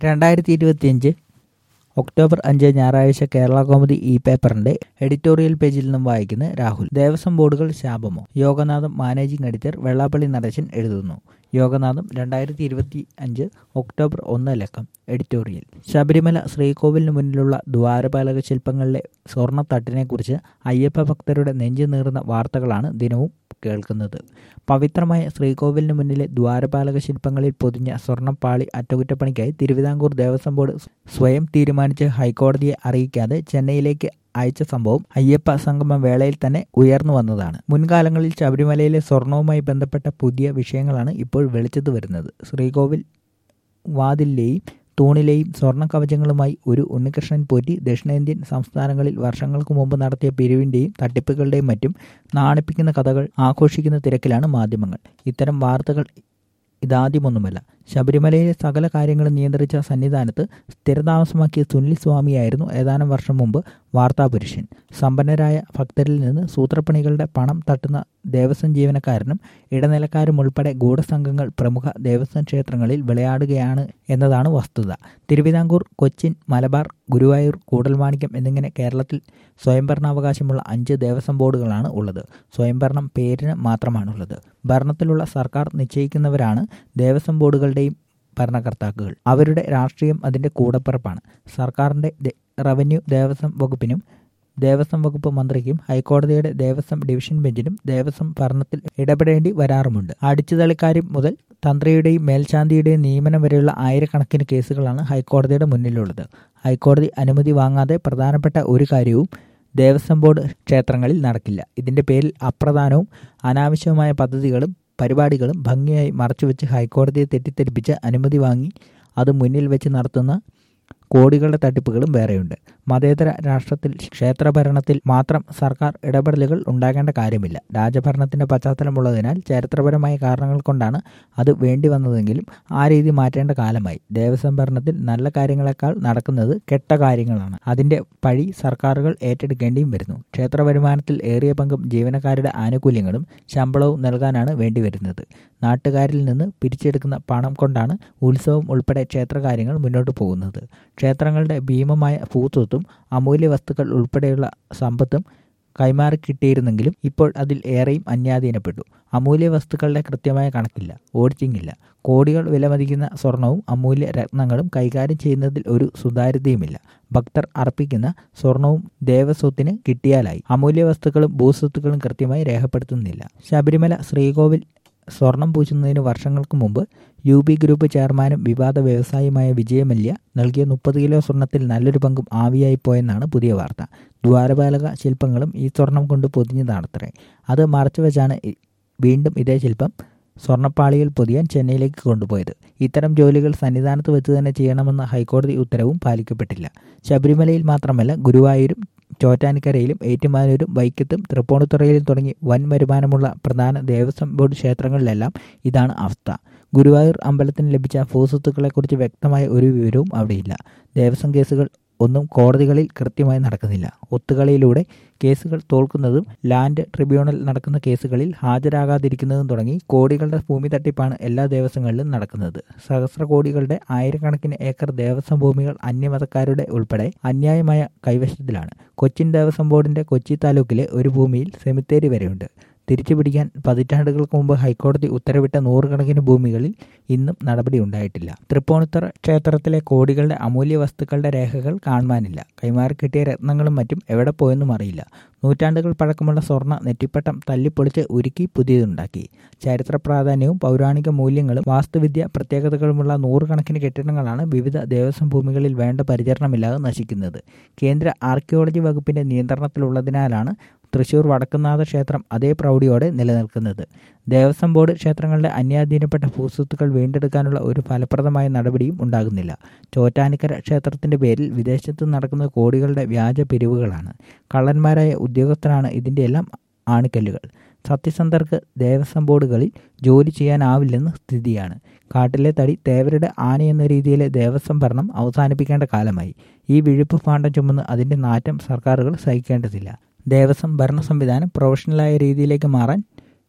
രണ്ടായിരത്തി ഇരുപത്തിയഞ്ച് ഒക്ടോബർ അഞ്ച് ഞായറാഴ്ച കേരള കോമഡി ഇ പേപ്പറിന്റെ എഡിറ്റോറിയൽ പേജിൽ നിന്നും വായിക്കുന്ന രാഹുൽ ദേവസ്വം ബോർഡുകൾ ശാപമോ യോഗനാഥം മാനേജിംഗ് എഡിറ്റർ വെള്ളാപ്പള്ളി നടേശൻ എഴുതുന്നു യോഗനാഥം രണ്ടായിരത്തി ഇരുപത്തി അഞ്ച് ഒക്ടോബർ ഒന്ന് ലക്കം എഡിറ്റോറിയൽ ശബരിമല ശ്രീകോവിലിന് മുന്നിലുള്ള ദ്വാരപാലക ശില്പങ്ങളിലെ സ്വർണ്ണത്തട്ടിനെക്കുറിച്ച് അയ്യപ്പ ഭക്തരുടെ നെഞ്ചു നീറുന്ന വാർത്തകളാണ് ദിനവും കേൾക്കുന്നത് പവിത്രമായ ശ്രീകോവിലിന് മുന്നിലെ ദ്വാരപാലക ശില്പങ്ങളിൽ പൊതിഞ്ഞ സ്വർണ്ണപ്പാളി അറ്റകുറ്റപ്പണിക്കായി തിരുവിതാംകൂർ ദേവസ്വം ബോർഡ് സ്വയം തീരുമാനിച്ച് ഹൈക്കോടതിയെ അറിയിക്കാതെ ചെന്നൈയിലേക്ക് അയച്ച സംഭവം അയ്യപ്പ സംഗമ വേളയിൽ തന്നെ ഉയർന്നു വന്നതാണ് മുൻകാലങ്ങളിൽ ശബരിമലയിലെ സ്വർണവുമായി ബന്ധപ്പെട്ട പുതിയ വിഷയങ്ങളാണ് ഇപ്പോൾ വെളിച്ചത്ത് വരുന്നത് ശ്രീകോവിൽ വാതിലിലെയും തൂണിലെയും സ്വർണ്ണ കവചങ്ങളുമായി ഒരു ഉണ്ണികൃഷ്ണൻ പോറ്റി ദക്ഷിണേന്ത്യൻ സംസ്ഥാനങ്ങളിൽ വർഷങ്ങൾക്ക് മുമ്പ് നടത്തിയ പിരിവിൻ്റെയും തട്ടിപ്പുകളുടെയും മറ്റും നാണിപ്പിക്കുന്ന കഥകൾ ആഘോഷിക്കുന്ന തിരക്കിലാണ് മാധ്യമങ്ങൾ ഇത്തരം വാർത്തകൾ ഇതാദ്യമൊന്നുമല്ല ശബരിമലയിലെ സകല കാര്യങ്ങളും നിയന്ത്രിച്ച സന്നിധാനത്ത് സ്ഥിരതാമസമാക്കിയ സുനിൽ സ്വാമിയായിരുന്നു ഏതാനും വർഷം മുമ്പ് വാർത്താപുരുഷൻ സമ്പന്നരായ ഭക്തരിൽ നിന്ന് സൂത്രപ്പണികളുടെ പണം തട്ടുന്ന ദേവസ്വം ജീവനക്കാരനും ഇടനിലക്കാരും ഉൾപ്പെടെ ഗൂഢസംഘങ്ങൾ പ്രമുഖ ദേവസ്വം ക്ഷേത്രങ്ങളിൽ വിളയാടുകയാണ് എന്നതാണ് വസ്തുത തിരുവിതാംകൂർ കൊച്ചിൻ മലബാർ ഗുരുവായൂർ കൂടൽമാണിക്യം എന്നിങ്ങനെ കേരളത്തിൽ സ്വയംഭരണാവകാശമുള്ള അഞ്ച് ദേവസ്വം ബോർഡുകളാണ് ഉള്ളത് സ്വയംഭരണം പേരിന് മാത്രമാണുള്ളത് ഭരണത്തിലുള്ള സർക്കാർ നിശ്ചയിക്കുന്നവരാണ് ദേവസ്വം ബോർഡുകളുടെയും ഭരണകർത്താക്കൾ അവരുടെ രാഷ്ട്രീയം അതിൻ്റെ കൂടപ്പിറപ്പാണ് സർക്കാരിൻ്റെ റവന്യൂ ദേവസ്വം വകുപ്പിനും ദേവസ്വം വകുപ്പ് മന്ത്രിക്കും ഹൈക്കോടതിയുടെ ദേവസ്വം ഡിവിഷൻ ബെഞ്ചിനും ദേവസ്വം ഭരണത്തിൽ ഇടപെടേണ്ടി വരാറുമുണ്ട് അടിച്ചുതളിക്കാരും മുതൽ തന്ത്രിയുടെയും മേൽശാന്തിയുടെയും നിയമനം വരെയുള്ള ആയിരക്കണക്കിന് കേസുകളാണ് ഹൈക്കോടതിയുടെ മുന്നിലുള്ളത് ഹൈക്കോടതി അനുമതി വാങ്ങാതെ പ്രധാനപ്പെട്ട ഒരു കാര്യവും ദേവസ്വം ബോർഡ് ക്ഷേത്രങ്ങളിൽ നടക്കില്ല ഇതിൻ്റെ പേരിൽ അപ്രധാനവും അനാവശ്യവുമായ പദ്ധതികളും പരിപാടികളും ഭംഗിയായി മറച്ചുവെച്ച് ഹൈക്കോടതിയെ തെറ്റിദ്ധരിപ്പിച്ച് അനുമതി വാങ്ങി അത് മുന്നിൽ വെച്ച് നടത്തുന്ന കോടികളുടെ തട്ടിപ്പുകളും വേറെയുണ്ട് മതേതര രാഷ്ട്രത്തിൽ ക്ഷേത്രഭരണത്തിൽ മാത്രം സർക്കാർ ഇടപെടലുകൾ ഉണ്ടാകേണ്ട കാര്യമില്ല രാജഭരണത്തിന്റെ പശ്ചാത്തലമുള്ളതിനാൽ ചരിത്രപരമായ കാരണങ്ങൾ കൊണ്ടാണ് അത് വേണ്ടി വന്നതെങ്കിലും ആ രീതി മാറ്റേണ്ട കാലമായി ദേവസ്വം ഭരണത്തിൽ നല്ല കാര്യങ്ങളെക്കാൾ നടക്കുന്നത് കെട്ട കാര്യങ്ങളാണ് അതിന്റെ പഴി സർക്കാരുകൾ ഏറ്റെടുക്കേണ്ടിയും വരുന്നു ക്ഷേത്ര വരുമാനത്തിൽ ഏറിയ പങ്കും ജീവനക്കാരുടെ ആനുകൂല്യങ്ങളും ശമ്പളവും നൽകാനാണ് വേണ്ടിവരുന്നത് നാട്ടുകാരിൽ നിന്ന് പിരിച്ചെടുക്കുന്ന പണം കൊണ്ടാണ് ഉത്സവം ഉൾപ്പെടെ ക്ഷേത്രകാര്യങ്ങൾ മുന്നോട്ട് പോകുന്നത് ക്ഷേത്രങ്ങളുടെ ഭീമമായ ഭൂത്വത്തും അമൂല്യ വസ്തുക്കൾ ഉൾപ്പെടെയുള്ള സമ്പത്തും കൈമാറി കിട്ടിയിരുന്നെങ്കിലും ഇപ്പോൾ അതിൽ ഏറെയും അന്യാധീനപ്പെട്ടു അമൂല്യ വസ്തുക്കളുടെ കൃത്യമായ കണക്കില്ല ഓഡിറ്റിംഗ് ഇല്ല കോടികൾ വിലമതിക്കുന്ന സ്വർണവും അമൂല്യ രത്നങ്ങളും കൈകാര്യം ചെയ്യുന്നതിൽ ഒരു സുതാര്യതയുമില്ല ഭക്തർ അർപ്പിക്കുന്ന സ്വർണവും ദേവസ്വത്തിന് കിട്ടിയാലായി അമൂല്യ വസ്തുക്കളും ഭൂസ്വത്തുക്കളും കൃത്യമായി രേഖപ്പെടുത്തുന്നില്ല ശബരിമല ശ്രീകോവിൽ സ്വർണം പൂശുന്നതിന് വർഷങ്ങൾക്ക് മുമ്പ് യു ബി ഗ്രൂപ്പ് ചെയർമാനും വിവാദ വ്യവസായിയുമായ വിജയമല്യ നൽകിയ മുപ്പത് കിലോ സ്വർണത്തിൽ നല്ലൊരു പങ്കും ആവിയായി പോയെന്നാണ് പുതിയ വാർത്ത ദ്വാരപാലക ശില്പങ്ങളും ഈ സ്വർണം കൊണ്ട് പൊതിഞ്ഞതാണത്രേ അത് മറച്ചുവെച്ചാണ് വീണ്ടും ഇതേ ശില്പം സ്വർണ്ണപ്പാളിയിൽ പൊതിയാൻ ചെന്നൈയിലേക്ക് കൊണ്ടുപോയത് ഇത്തരം ജോലികൾ സന്നിധാനത്ത് വെച്ച് തന്നെ ചെയ്യണമെന്ന ഹൈക്കോടതി ഉത്തരവും പാലിക്കപ്പെട്ടില്ല ശബരിമലയിൽ മാത്രമല്ല ഗുരുവായൂരും ചോറ്റാനിക്കരയിലും ഏറ്റുമാനൂരും വൈക്കത്തും തൃപ്പൂണിത്തുറയിലും തുടങ്ങി വൻ വരുമാനമുള്ള പ്രധാന ദേവസ്വം ബോർഡ് ക്ഷേത്രങ്ങളിലെല്ലാം ഇതാണ് അവസ്ഥ ഗുരുവായൂർ അമ്പലത്തിന് ലഭിച്ച ഭൂസ്വത്തുക്കളെക്കുറിച്ച് വ്യക്തമായ ഒരു വിവരവും അവിടെയില്ല ദേവസ്വം കേസുകൾ ഒന്നും കോടതികളിൽ കൃത്യമായി നടക്കുന്നില്ല ഒത്തുകളിയിലൂടെ കേസുകൾ തോൽക്കുന്നതും ലാൻഡ് ട്രിബ്യൂണൽ നടക്കുന്ന കേസുകളിൽ ഹാജരാകാതിരിക്കുന്നതും തുടങ്ങി കോടികളുടെ ഭൂമി തട്ടിപ്പാണ് എല്ലാ ദേവസ്വങ്ങളിലും നടക്കുന്നത് സഹസ്ര കോടികളുടെ ആയിരക്കണക്കിന് ഏക്കർ ദേവസ്വം ഭൂമികൾ അന്യമതക്കാരുടെ ഉൾപ്പെടെ അന്യായമായ കൈവശത്തിലാണ് കൊച്ചിൻ ദേവസ്വം ബോർഡിന്റെ കൊച്ചി താലൂക്കിലെ ഒരു ഭൂമിയിൽ സെമിത്തേരി വരെയുണ്ട് തിരിച്ചു പിടിക്കാൻ പതിറ്റാണ്ടുകൾക്ക് മുമ്പ് ഹൈക്കോടതി ഉത്തരവിട്ട നൂറുകണക്കിന് ഭൂമികളിൽ ഇന്നും നടപടി ഉണ്ടായിട്ടില്ല തൃപ്പൂണിത്തുറ ക്ഷേത്രത്തിലെ കോടികളുടെ അമൂല്യ വസ്തുക്കളുടെ രേഖകൾ കാണുവാനില്ല കൈമാറി കിട്ടിയ രത്നങ്ങളും മറ്റും എവിടെ പോയെന്നും അറിയില്ല നൂറ്റാണ്ടുകൾ പഴക്കമുള്ള സ്വർണ്ണ നെറ്റിപ്പട്ടം തല്ലിപ്പൊളിച്ച് ഉരുക്കി പുതിയതുണ്ടാക്കി ചരിത്ര പ്രാധാന്യവും പൗരാണിക മൂല്യങ്ങളും വാസ്തുവിദ്യ പ്രത്യേകതകളുമുള്ള നൂറുകണക്കിന് കെട്ടിടങ്ങളാണ് വിവിധ ദേവസ്വം ഭൂമികളിൽ വേണ്ട പരിചരണമില്ലാതെ നശിക്കുന്നത് കേന്ദ്ര ആർക്കിയോളജി വകുപ്പിന്റെ നിയന്ത്രണത്തിലുള്ളതിനാലാണ് തൃശൂർ വടക്കുന്നാഥ ക്ഷേത്രം അതേ പ്രൗഢിയോടെ നിലനിൽക്കുന്നത് ദേവസ്വം ബോർഡ് ക്ഷേത്രങ്ങളുടെ അന്യാധീനപ്പെട്ട ഭൂസ്വത്തുക്കൾ വീണ്ടെടുക്കാനുള്ള ഒരു ഫലപ്രദമായ നടപടിയും ഉണ്ടാകുന്നില്ല ചോറ്റാനിക്കര ക്ഷേത്രത്തിന്റെ പേരിൽ വിദേശത്ത് നടക്കുന്ന കോടികളുടെ വ്യാജ പിരിവുകളാണ് കള്ളന്മാരായ ഉദ്യോഗസ്ഥരാണ് ഇതിൻ്റെ എല്ലാം ആണിക്കല്ലുകൾ സത്യസന്ധർക്ക് ദേവസ്വം ബോർഡുകളിൽ ജോലി ചെയ്യാനാവില്ലെന്ന് സ്ഥിതിയാണ് കാട്ടിലെ തടി തേവരുടെ ആന എന്ന രീതിയിലെ ദേവസ്വം ഭരണം അവസാനിപ്പിക്കേണ്ട കാലമായി ഈ വിഴുപ്പ് പാണ്ഡം ചുമന്ന് അതിൻ്റെ നാറ്റം സർക്കാരുകൾ സഹിക്കേണ്ടതില്ല ദേവസ്വം ഭരണ സംവിധാനം പ്രൊഫഷണലായ രീതിയിലേക്ക് മാറാൻ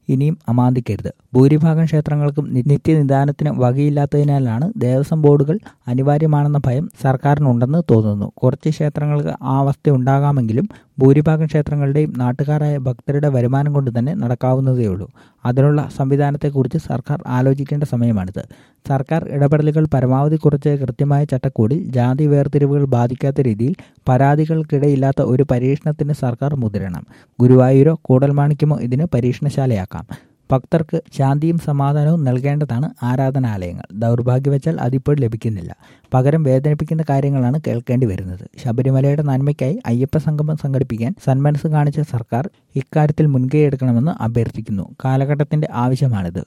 ഇനിയും അമാന്തിക്കരുത് ഭൂരിഭാഗം ക്ഷേത്രങ്ങൾക്കും നിത്യനിദാനത്തിന് വകയില്ലാത്തതിനാലാണ് ദേവസ്വം ബോർഡുകൾ അനിവാര്യമാണെന്ന ഭയം സർക്കാരിനുണ്ടെന്ന് തോന്നുന്നു കുറച്ച് ക്ഷേത്രങ്ങൾക്ക് ആ അവസ്ഥ ഉണ്ടാകാമെങ്കിലും ഭൂരിഭാഗം ക്ഷേത്രങ്ങളുടെയും നാട്ടുകാരായ ഭക്തരുടെ വരുമാനം കൊണ്ട് തന്നെ നടക്കാവുന്നതേയുള്ളൂ അതിനുള്ള സംവിധാനത്തെക്കുറിച്ച് സർക്കാർ ആലോചിക്കേണ്ട സമയമാണിത് സർക്കാർ ഇടപെടലുകൾ പരമാവധി കുറച്ച് കൃത്യമായ ചട്ടക്കൂടിൽ ജാതി വേർതിരിവുകൾ ബാധിക്കാത്ത രീതിയിൽ പരാതികൾക്കിടയില്ലാത്ത ഒരു പരീക്ഷണത്തിന് സർക്കാർ മുതിരണം ഗുരുവായൂരോ കൂടൽമാണിക്യമോ ഇതിന് പരീക്ഷണശാലയാക്കാം ഭക്തർക്ക് ശാന്തിയും സമാധാനവും നൽകേണ്ടതാണ് ആരാധനാലയങ്ങൾ ദൗർഭാഗ്യവച്ചാൽ അതിപ്പോൾ ലഭിക്കുന്നില്ല പകരം വേദനിപ്പിക്കുന്ന കാര്യങ്ങളാണ് കേൾക്കേണ്ടി വരുന്നത് ശബരിമലയുടെ നന്മയ്ക്കായി അയ്യപ്പ സംഗമം സംഘടിപ്പിക്കാൻ സന്മനസ് കാണിച്ച സർക്കാർ ഇക്കാര്യത്തിൽ മുൻകൈ എടുക്കണമെന്ന് അഭ്യർത്ഥിക്കുന്നു കാലഘട്ടത്തിന്റെ ആവശ്യമാണിത്